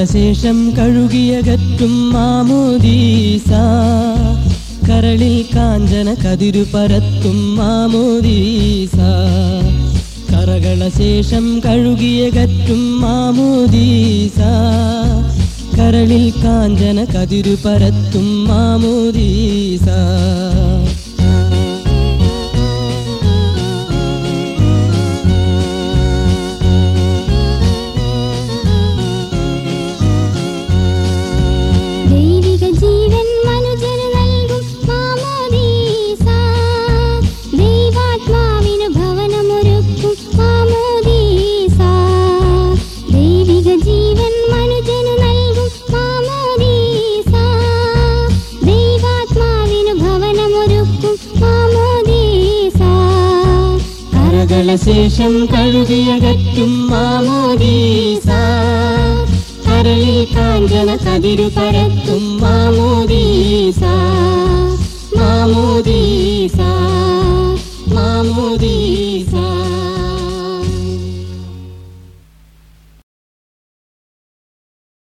കരകളശേഷം കഴുകിയകറ്റും മാമോദീസ കരളിൽ കാഞ്ചന കതിരു പരത്തും മാമോദീസ കരകളശേഷം കഴുകിയകറ്റും മാമോദീസ കരളിൽ കാഞ്ചന കതിരു പരത്തും മാമോദീസ ദൈവിക ജീവൻ മനുജന് നൽകും മാമോദീസ ദൈവാത്മാവിന് ഭവനമൊരുക്കും മാമോദീസ ദൈവിക ജീവൻ മനുജന് നൽകും മാമോദീസ ദൈവാത്മാവിന് ഭവനമൊരുക്കും മാമോദീസ കരകളശേഷം കഴുകിയകറ്റും മാമോദീസ കരളിൽ കാഞ്ചന കതിരു പരത്തും മാമോദീസ മാമോദീസ